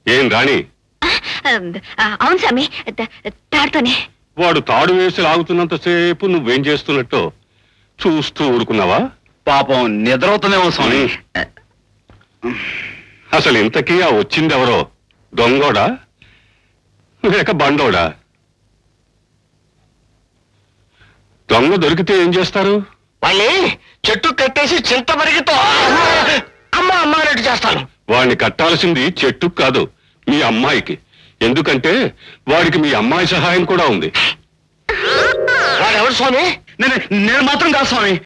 ఏం రాణి ఆ, అవును స్వామి త- తాడుతోనే వాడు తాడు వేసి లాగుతున్నంతసేపు నువ్వేం చేస్తున్నట్టు చూస్తూ ఊరుకున్నావా పాపం నిద్రవుతుందేమో స్వామి అసలు ఇంతకీ ఆ వచ్చిందెవరో దొంగోడా లేక బండోడా దొంగ దొరికితే ఏం చేస్తారు వాళ్ళని చెట్టు కట్టేసి చింత పరిగితో అమ్మ అమ్మ అన్నట్టు చేస్తాను వాడిని కట్టాల్సింది చెట్టు కాదు మీ అమ్మాయికి ఎందుకంటే వాడికి మీ అమ్మాయి సహాయం కూడా ఉంది వాడెవడు స్వామి నేను నేను మాత్రం కాదు స్వామి